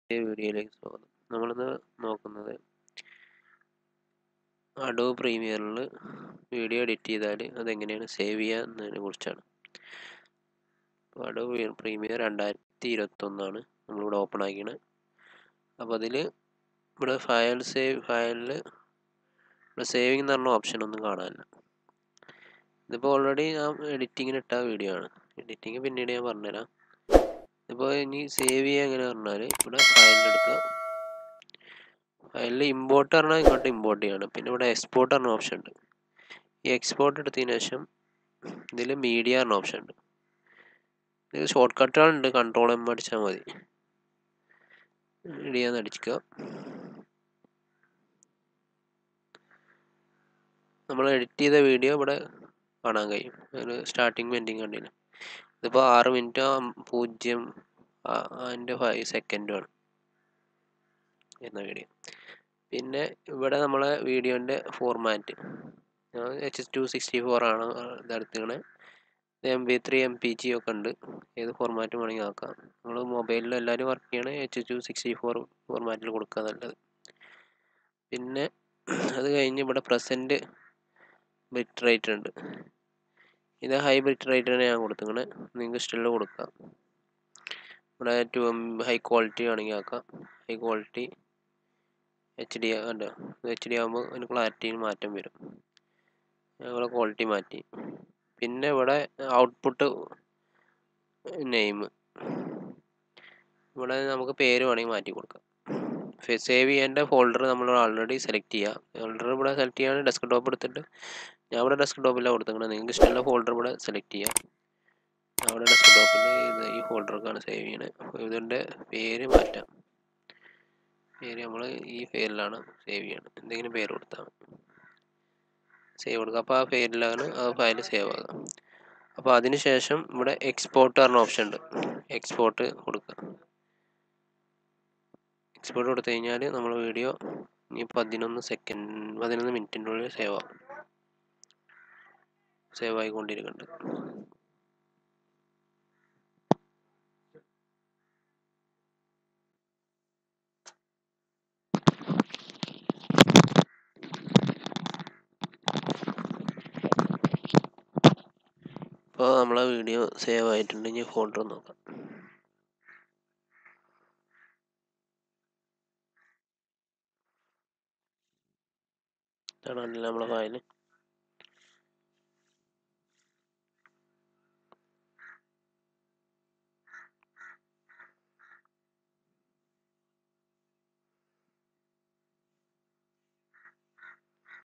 വീഡിയോയിലേക്ക് സ്വാഗതം നമ്മളിന്ന് നോക്കുന്നത് അഡോബ് പ്രീമിയറിൽ വീഡിയോ എഡിറ്റ് ചെയ്താൽ അതെങ്ങനെയാണ് സേവ് ചെയ്യുക എന്നതിനെ കുറിച്ചാണ് അപ്പോൾ അഡോബ് പ്രീമിയർ രണ്ടായിരത്തി ഇരുപത്തൊന്നാണ് നമ്മളിവിടെ ഓപ്പൺ ആക്കിയത് അപ്പോൾ അതിൽ ഇവിടെ ഫയൽ സേവ് ഫയലിൽ ഇവിടെ സേവിങ് എന്ന് പറഞ്ഞ ഓപ്ഷൻ ഒന്നും കാണാനില്ല ഇതിപ്പോൾ ഓൾറെഡി ഞാൻ എഡിറ്റിങ്ങിന് ഇട്ട വീഡിയോ ആണ് എഡിറ്റിങ് പിന്നീട് ഞാൻ പറഞ്ഞുതരാം ഇപ്പോൾ ഇനി സേവ് ചെയ്യുക എങ്ങനെ പറഞ്ഞാൽ ഇവിടെ ഫയലിലെടുക്കുക ഫയലിൽ ഇമ്പോർട്ട് പറഞ്ഞാൽ ഇങ്ങോട്ട് ഇമ്പോർട്ട് ചെയ്യണം പിന്നെ ഇവിടെ എക്സ്പോർട്ട് പറഞ്ഞ ഓപ്ഷൻ ഉണ്ട് ഈ എക്സ്പോർട്ട് എടുത്തതിന് ശേഷം ഇതിൽ മീഡിയ പറഞ്ഞ ഓപ്ഷൻ ഉണ്ട് ഇത് ഷോർട്ട് കട്ടുകളുണ്ട് കൺട്രോൾ എം അടിച്ചാൽ മതി മീഡിയ എന്ന് അടിക്കുക നമ്മൾ എഡിറ്റ് ചെയ്ത വീഡിയോ ഇവിടെ കാണാൻ കഴിയും ഒരു സ്റ്റാർട്ടിങ് പെൻഡിങ് കണ്ടില്ല ഇതിപ്പോൾ ആറ് മിനിറ്റ് പൂജ്യം അതിൻ്റെ ഫൈവ് സെക്കൻഡുമാണ് എന്ന വീഡിയോ പിന്നെ ഇവിടെ നമ്മളെ വീഡിയോൻ്റെ format H two sixty four ആണ് ഇതെടുത്തിക്കണേ M B three M P G ഒക്കെ ഉണ്ട് ഏത് ഫോർമാറ്റ് വേണമെങ്കിൽ ആക്കാം നമ്മൾ മൊബൈലിൽ എല്ലാവരും വർക്ക് ചെയ്യണേ എച്ച് ടു സിക്സ്റ്റി ഫോർ ഫോർമാറ്റിൽ കൊടുക്കുക നല്ലത് പിന്നെ അത് കഴിഞ്ഞ് ഇവിടെ പ്രസൻറ്റ് ബിറ്റ് റേറ്റ് ഉണ്ട് ഇത് ഹൈ ബിറ്റ് റേറ്റാണ് ഞാൻ കൊടുത്തിങ്ങനെ നിങ്ങൾക്ക് ഇഷ്ടമുള്ള കൊടുക്കാം ഇവിടെ ടു എം ഹൈ ക്വാളിറ്റി ആണെങ്കിൽ ആക്കാം ഹൈ ക്വാളിറ്റി എച്ച് ഡി അല്ല എച്ച് ഡി ആകുമ്പോൾ അതിന് ക്ലാരിറ്റിയിൽ മാറ്റം വരും ഞങ്ങൾ ക്വാളിറ്റി മാറ്റി പിന്നെ ഇവിടെ ഔട്ട്പുട്ട് നെയിം ഇവിടെ നമുക്ക് പേര് വേണമെങ്കിൽ മാറ്റി കൊടുക്കാം സേവ് ചെയ്യേണ്ട ഫോൾഡർ നമ്മൾ ഓൾറെഡി സെലക്ട് ചെയ്യുക ഫോൾഡർ ഇവിടെ സെലക്ട് ചെയ്യാൻ ഡെസ്ക്ടോപ്പ് എടുത്തിട്ട് ഞാൻ ഇവിടെ ഡെസ്ക്ടോപ്പിലാണ് കൊടുത്തേക്കുന്നത് നിങ്ങൾക്ക് ഇഷ്ടമുള്ള ഫോൾഡർ ഇവിടെ സെലക്ട് ചെയ്യാം അവിടെ ഡെസ്ക്ടോപ്പിൽ ഇത് ഈ ഫോൾഡർക്കാണ് സേവ് ചെയ്യണത് ഇതിൻ്റെ പേര് മാറ്റാം പേര് നമ്മൾ ഈ പേരിലാണ് സേവ് ചെയ്യണം എന്തെങ്കിലും പേര് കൊടുത്താൽ സേവ് കൊടുക്കുക അപ്പോൾ ആ പേരിലാണ് ആ ഫയൽ സേവ് ആകുക അപ്പോൾ അതിന് ശേഷം ഇവിടെ എക്സ്പോർട്ട് പറഞ്ഞ ഓപ്ഷൻ ഉണ്ട് എക്സ്പോർട്ട് കൊടുക്കുക എക്സ്പോർട്ട് കൊടുത്തു കഴിഞ്ഞാൽ നമ്മൾ വീഡിയോ ഇനി പതിനൊന്ന് സെക്കൻഡ് പതിനൊന്ന് മിനിറ്റിൻ്റെ ഉള്ളിൽ സേവ് ആകും സേവ് ആയിക്കൊണ്ടിരിക്കുന്നുണ്ട് ഇപ്പോൾ നമ്മളെ വീഡിയോ സേവ് ആയിട്ടുണ്ട് ഇനി ഫോൾഡർ നോക്കാം ഇതാണ് നമ്മളെ ഫയൽ